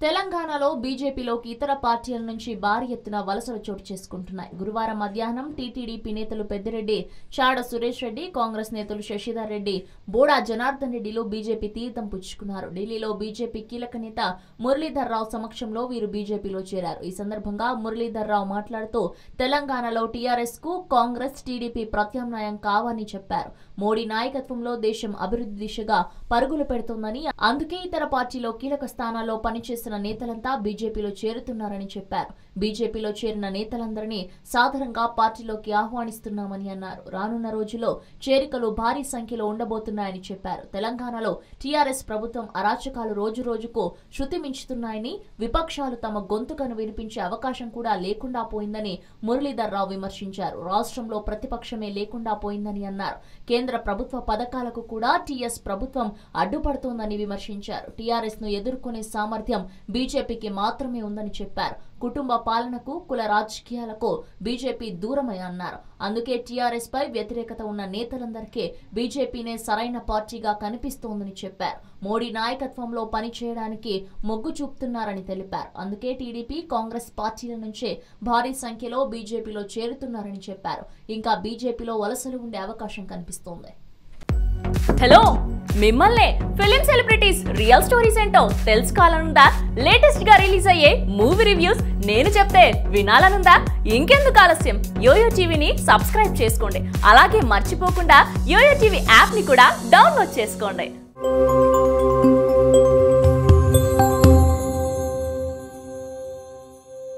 తెలంగాణలో బీజేపీలోకి ఇతర పార్టీల నుంచి భారీ ఎత్తున వలసలు చోటు చేసుకుంటున్నాయి గురువారం మధ్యాహ్నం టీటీడీపీ నేతలు పెద్దిరెడ్డి చాడ సురేష్ రెడ్డి కాంగ్రెస్ నేతలు శశిధర్ రెడ్డి బోడా జనార్దన్ రెడ్డిలు బీజేపీ తీర్థం పుచ్చుకున్నారు ఢిల్లీలో బీజేపీ కీలక నేత మురళీధర్ రావు సమక్షంలో వీరు బీజేపీలో చేరారు ఈ సందర్భంగా మురళీధర్ రావు మాట్లాడుతూ తెలంగాణలో టీఆర్ఎస్ కు కాంగ్రెస్ టీడీపీ ప్రత్యామ్నాయం కావని చెప్పారు మోడీ నాయకత్వంలో దేశం అభివృద్ధి దిశగా పరుగులు పెడుతోందని అందుకే ఇతర పార్టీలో కీలక స్థానాల్లో పనిచేస్తున్న నేతలంతా బీజేపీలో చేరుతున్నారని చెప్పారు బీజేపీలో చేరిన నేతలందరినీ సాధారణంగా పార్టీలోకి ఆహ్వానిస్తున్నామని అన్నారు రానున్న రోజుల్లో చేరికలు భారీ సంఖ్యలో ఉండబోతున్నాయని చెప్పారు తెలంగాణలో టీఆర్ఎస్ ప్రభుత్వం అరాచకాలు రోజు రోజుకు శృతి మించుతున్నాయని విపక్షాలు తమ గొంతుకను వినిపించే అవకాశం కూడా లేకుండా పోయిందని మురళీధర్ రావు విమర్శించారు రాష్ట్రంలో ప్రతిపక్షమే లేకుండా పోయిందని అన్నారు కేంద్ర ప్రభుత్వ పథకాలకు కూడా టీఎస్ ప్రభుత్వం అడ్డుపడుతోందని విమర్శించారు టీఆర్ఎస్ ను ఎదుర్కొనే సామర్థ్యం బీజేపీకి మాత్రమే ఉందని చెప్పారు కుటుంబ పాలనకు కుల రాజకీయాలకు బీజేపీ దూరమై అన్నారు అందుకే టీఆర్ఎస్ పై వ్యతిరేకత ఉన్న నేతలందరికీ బీజేపీనే సరైన పార్టీగా కనిపిస్తోందని చెప్పారు మోడీ నాయకత్వంలో పనిచేయడానికి మొగ్గు చూపుతున్నారని తెలిపారు అందుకే టీడీపీ కాంగ్రెస్ పార్టీల నుంచే భారీ సంఖ్యలో బీజేపీలో చేరుతున్నారని చెప్పారు ఇంకా బీజేపీలో వలసలు ఉండే అవకాశం కనిపిస్తోంది హలో మిమ్మల్నే ఫిలిం సెలబ్రిటీస్ రియల్ స్టోరీస్ ఏంటో తెలుసుకోవాలనుందా లేటెస్ట్ గా రిలీజ్ అయ్యే మూవీ రివ్యూస్ నేను చెప్తే వినాలనుందా ఇంకెందుకు ఆలస్యం యోయో టీవీని సబ్స్క్రైబ్ చేసుకోండి అలాగే మర్చిపోకుండా యోయో టీవీ యాప్ ని కూడా డౌన్లోడ్ చేసుకోండి